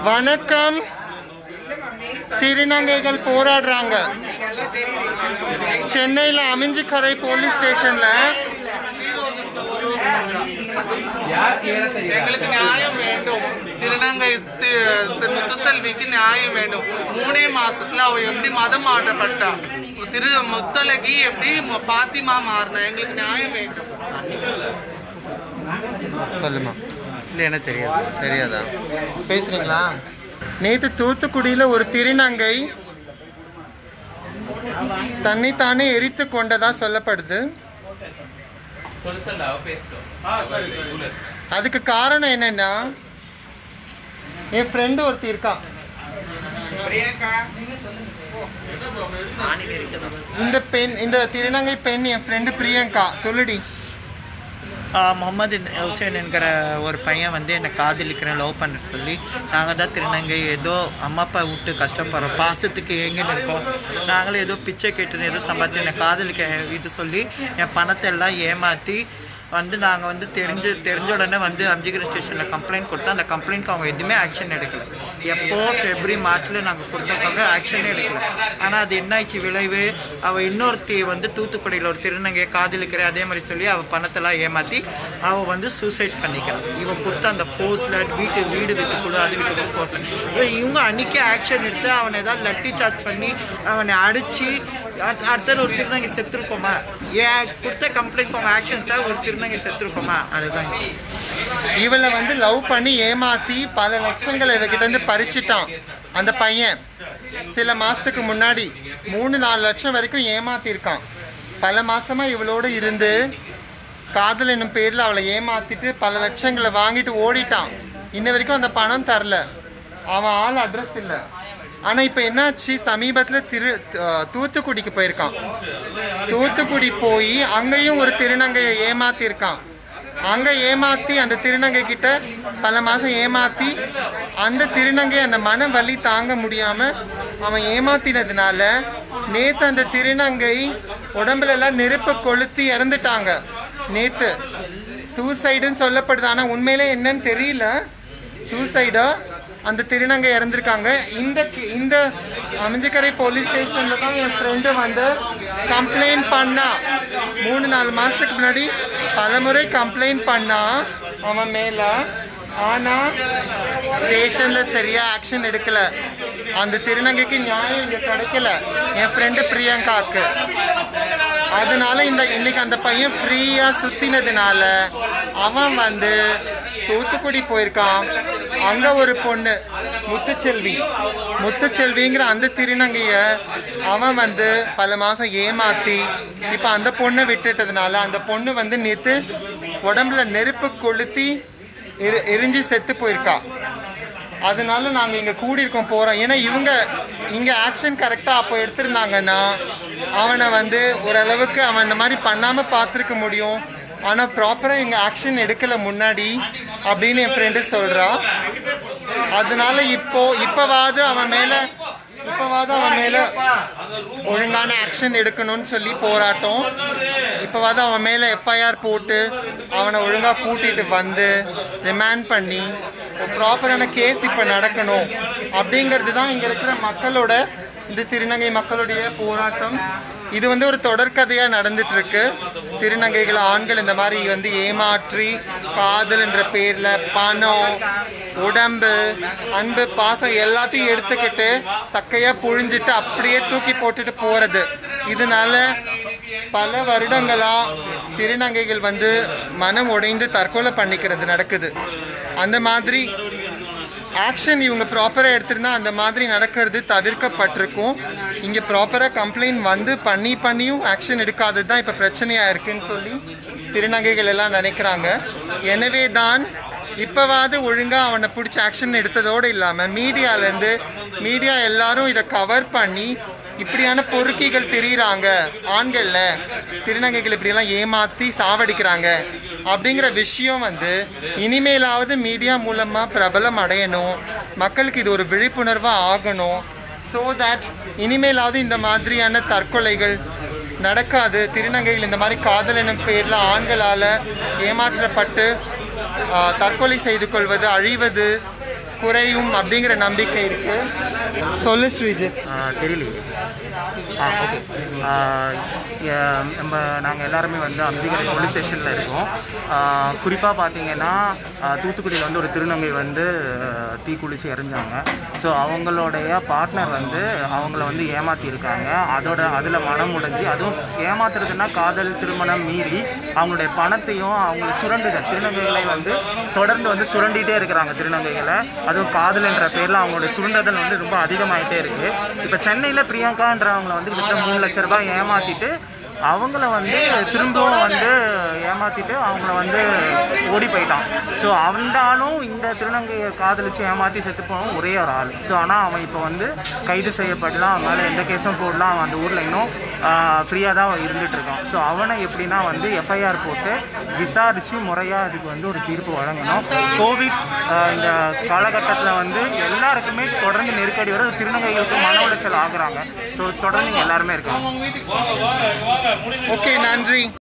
வணக்கம் திருநங்கைகள் போராடுறாங்க சென்னையில் அமிஞ்சிக்கரை போலீஸ் ஸ்டேஷன்ல எங்களுக்கு நியாயம் வேண்டும் திருநங்கை தி- செ- முத்துசெல்விக்கு நியாயம் வேண்டும் மூணே மாசத்துல அவ எப்படி மதம் மாற்றப்பட்டா திரு முத்தலகி எப்படி மு- ஃபாத்திமா மாறினா எங்களுக்கு நியாயம் வேண்டும் சொல்லுமா இல்லை எனக்கு தெரியாது தெரியாதா பேசுறீங்களா நேற்று தூத்துக்குடியில் ஒரு திருநங்கை தன்னைத்தானே எரித்து கொண்டதா சொல்லப்படுது அதுக்கு காரணம் என்னன்னா என் ஃப்ரெண்டு ஒருத்தி இருக்கா இந்த பெண் இந்த திருநங்கை பெண் என் ஃப்ரெண்டு பிரியங்கா சொல்லுடி ஆ, முகமது ஹுசேன் என்கிற ஒரு பையன் வந்து என்னை காதலிக்கிறேன் லவ் பண்ண சொல்லி நாங்கள் தான் திருநங்கை ஏதோ அம்மா அப்பா விட்டு கஷ்டப்படுறோம் பாசத்துக்கு எங்கன்னு இருக்கோம் நாங்களும் ஏதோ பிச்சை கேட்டு ஏதோ சம்பாதிச்சு என்னை காதலிக்க இது சொல்லி என் பணத்தை எல்லாம் ஏமாற்றி வந்து நாங்கள் வந்து தெரிஞ்சு தெரிஞ்ச உடனே வந்து அம்ஜிகர் ஸ்டேஷனில் கம்ப்ளைண்ட் கொடுத்தா அந்த கம்ப்ளைண்ட்க்கு அவங்க எதுவுமே ஆக்ஷன் எடுக்கல எப்போ ஃபெப்ரவரி மார்ச்சில் நாங்கள் கொடுத்ததுக்கு ஆக்ஷனே எடுக்கல ஆனால் அது என்ன ஆயிடுச்சு விளைவு அவள் இன்னொருத்தி வந்து தூத்துக்குடியில் ஒரு திருநங்கையை காதலிக்கிறேன் அதே மாதிரி சொல்லி அவள் பணத்தெல்லாம் ஏமாற்றி அவள் வந்து சூசைட் பண்ணிக்கிறான் இவன் கொடுத்த அந்த ஃபோர்ஸில் வீட்டு வீடு விட்டு கொடு அது விட்டு கொடு ஃபோர்ஸ் பண்ணி இவங்க அன்றைக்கே ஆக்ஷன் எடுத்து அவனை ஏதாவது லட்டி சார்ஜ் பண்ணி அவனை அடித்து அடுத்த ஒரு திருநங்கை செத்துருக்கோமா ஏன் கொடுத்த கம்ப்ளைண்ட் அவங்க ஆக்ஷன் எடுத்தா ஒரு திருநங்கை செத்துருக்கோமா அதுதான் இவளை வந்து லவ் பண்ணி ஏமாத்தி பல லட்சங்களை இவகிட்ட இருந்து பறிச்சிட்டான் அந்த பையன் சில மாசத்துக்கு முன்னாடி மூணு நாலு லட்சம் வரைக்கும் ஏமாத்திருக்கான் பல மாசமா இவளோட இருந்து காதல் என்னும் பேர்ல அவளை ஏமாத்திட்டு பல லட்சங்களை வாங்கிட்டு ஓடிட்டான் இன்ன வரைக்கும் அந்த பணம் தரல அவன் ஆள் அட்ரஸ் இல்லை ஆனா இப்ப என்னாச்சு சமீபத்துல திரு அஹ் தூத்துக்குடிக்கு போயிருக்கான் தூத்துக்குடி போய் அங்கேயும் ஒரு திருநங்கையை ஏமாத்திருக்கான் அங்க ஏமாத்தி அந்த திருநங்கை கிட்ட பல மாசம் ஏமாத்தி அந்த திருநங்கை அந்த மன வலி தாங்க முடியாம அவன் ஏமாத்தினதுனால நேத்து அந்த திருநங்கை உடம்புல எல்லாம் நெருப்பு கொளுத்தி இறந்துட்டாங்க நேத்து சூசைடுன்னு சொல்லப்படுது ஆனா உண்மையிலே என்னன்னு தெரியல சூசைடா அந்த திருநங்கை இறந்திருக்காங்க இந்த கி- இந்த அமைஞ்சக்கரை போலீஸ் ஸ்டேஷன்ல தான் என் ஃப்ரெண்டு வந்து கம்ப்ளைண்ட் பண்ணா மூணு நாலு மாசத்துக்கு முன்னாடி பலமுறை கம்ப்ளைண்ட் பண்ணா அவன் மேல ஆனா ஸ்டேஷன்ல சரியா ஆக்ஷன் எடுக்கல அந்த திருநங்கைக்கு நியாயம் இங்க கிடைக்கல என் ஃப்ரெண்டு பிரியங்காக்கு அதனால இந்த இன்னைக்கு அந்த பையன் ஃப்ரீயா சுத்தினதுனால அவன் வந்து தூத்துக்குடி போயிருக்கான் அங்க ஒரு பொண்ணு முத்துச்செல்வி முத்துச்செல்விங்கிற அந்த திருநங்கைய அவன் வந்து பல மாசம் ஏமாத்தி இப்ப அந்த பொண்ணை விட்டுட்டதுனால அந்த பொண்ணு வந்து நேத்து உடம்புல நெருப்பு கொளுத்தி எரி எரிஞ்சு செத்து போயிருக்கா அதனால நாங்க இங்க கூடியிருக்கோம் போறோம் ஏன்னா இவங்க இங்க ஆக்ஷன் கரெக்டா அப்போ எடுத்திருந்தாங்கன்னா அவனை வந்து ஓரளவுக்கு அவன் இந்த மாதிரி பண்ணாம பார்த்துருக்க முடியும் ஆனா ப்ராப்பரா இங்க ஆக்ஷன் எடுக்கல முன்னாடி அப்படின்னு என் ஃப்ரெண்டு சொல்றா அதனால இப்போ இப்பவாவது அவன் மேல இப்பவாவது அவன் மேல ஒழுங்கான ஆக்ஷன் எடுக்கணும்னு சொல்லி போராட்டம் இப்பவாவது அவன் மேல எஃப்ஐஆர் போட்டு அவனை ஒழுங்கா கூட்டிட்டு வந்து ரிமாண்ட் பண்ணி ப்ராப்பரான கேஸ் இப்போ நடக்கணும் அப்படிங்கிறது தான் இங்க இருக்கிற மக்களோட இந்த திருநங்கை மக்களுடைய போராட்டம் இது வந்து ஒரு தொடர்கதையா நடந்துட்டு இருக்கு திருநங்கைகள் ஆண்கள் இந்த மாதிரி வந்து ஏமாற்றி காதல் என்ற பேர்ல பணம் உடம்பு அன்பு பாசம் எல்லாத்தையும் எடுத்துக்கிட்டு சக்கையா புழிஞ்சிட்டு அப்படியே தூக்கி போட்டுட்டு போறது இதனால பல வருடங்களா திருநங்கைகள் வந்து மனம் உடைந்து தற்கொலை பண்ணிக்கிறது நடக்குது அந்த மாதிரி ஆக்ஷன் இவங்க ப்ராப்பராக எடுத்திருந்தா அந்த மாதிரி நடக்கிறது தவிர்க்கப்பட்டிருக்கும் இங்கே ப்ராப்பராக கம்ப்ளைண்ட் வந்து பண்ணி பண்ணியும் ஆக்ஷன் எடுக்காதது தான் இப்போ பிரச்சனையாக இருக்குன்னு சொல்லி திருநங்கைகள் எல்லாம் நினைக்கிறாங்க எனவே தான் இப்போவாது ஒழுங்காக அவனை பிடிச்சி ஆக்ஷன் எடுத்ததோடு இல்லாமல் மீடியாலேருந்து மீடியா எல்லாரும் இதை கவர் பண்ணி இப்படியான பொறுக்கிகள் தெரியுறாங்க ஆண்கள்ல திருநங்கைகள் இப்படியெல்லாம் ஏமாத்தி சாவடிக்கிறாங்க அப்படிங்கிற விஷயம் வந்து இனிமேலாவது மீடியா மூலமா பிரபலம் அடையணும் மக்களுக்கு இது ஒரு விழிப்புணர்வா ஆகணும் ஸோ தட் இனிமேலாவது இந்த மாதிரியான தற்கொலைகள் நடக்காது திருநங்கைகள் இந்த மாதிரி காதல் எனும் பேர்ல ஆண்களால ஏமாற்றப்பட்டு ஆஹ், தற்கொலை செய்து கொள்வது அழிவது குறையும் அப்படிங்கிற நம்பிக்கை இருக்கு சொல்லு ஸ்ரீஜித் ஆ, தெரியலையே ஆ ஓகே ஆ, எ- நம்ம நாங்கள் எல்லாருமே வந்து அம்பிகரை போலீஸ் ஸ்டேஷனில் இருக்கோம் குறிப்பாக பார்த்தீங்கன்னா ஆ, தூத்துக்குடியில் வந்து ஒரு திருநங்கை வந்து ஆ, தீக்குளிச்சு இறந்தாங்க ஸோ அவங்களுடைய பார்ட்னர் வந்து அவங்கள வந்து ஏமாற்றிருக்காங்க அதோட அதில் மனம் உடைஞ்சு அதுவும் ஏமாத்துறதுன்னா காதல் திருமணம் மீறி அவங்களுடைய பணத்தையும் அவங்களை சுரண்டுதல் திருநங்கைகளை வந்து தொடர்ந்து வந்து சுரண்டிகிட்டே இருக்கிறாங்க திருநங்கைகளை அதுவும் காதல் என்ற பேரில் அவங்களோட சுரண்டுதல் வந்து ரொம்ப அதிகமாயிட்டே இருக்கு இப்போ சென்னையில் பிரியங்கான்றவங்கள வந்து கிட்டத்தட்ட மூணு லட்ச ரூபாய் ஏமாத்திட்டு அவங்கள வந்து திரும்பவும் வந்து ஏமாத்திட்டு அவங்கள வந்து ஓடி போயிட்டான் ஸோ அவந்தாலும் இந்த திருநங்கையை காதலிச்சு ஏமாற்றி செத்து போனவன் ஒரே ஒரு ஆள் ஸோ ஆனால் அவன் இப்போ வந்து கைது செய்யப்படலாம் அவன் மேலே எந்த கேஸும் போடலாம் அவன் அந்த ஊரில் இன்னும் ஃப்ரீயாக தான் இருந்துட்டு இருக்கான் ஸோ அவனை எப்படின்னா வந்து எஃப்ஐஆர் போட்டு விசாரித்து முறையாக அதுக்கு வந்து ஒரு தீர்ப்பு வழங்கணும் கோவிட் ஆஹ், இந்த காலகட்டத்தில் வந்து எல்லாருக்குமே தொடர்ந்து நெருக்கடி வரும் திருநங்கைகளுக்கு மன உளைச்சல் ஆகுறாங்க ஸோ தொடர்ந்து இங்க எல்லாருமே இருக்காங்க ஓகே நன்றி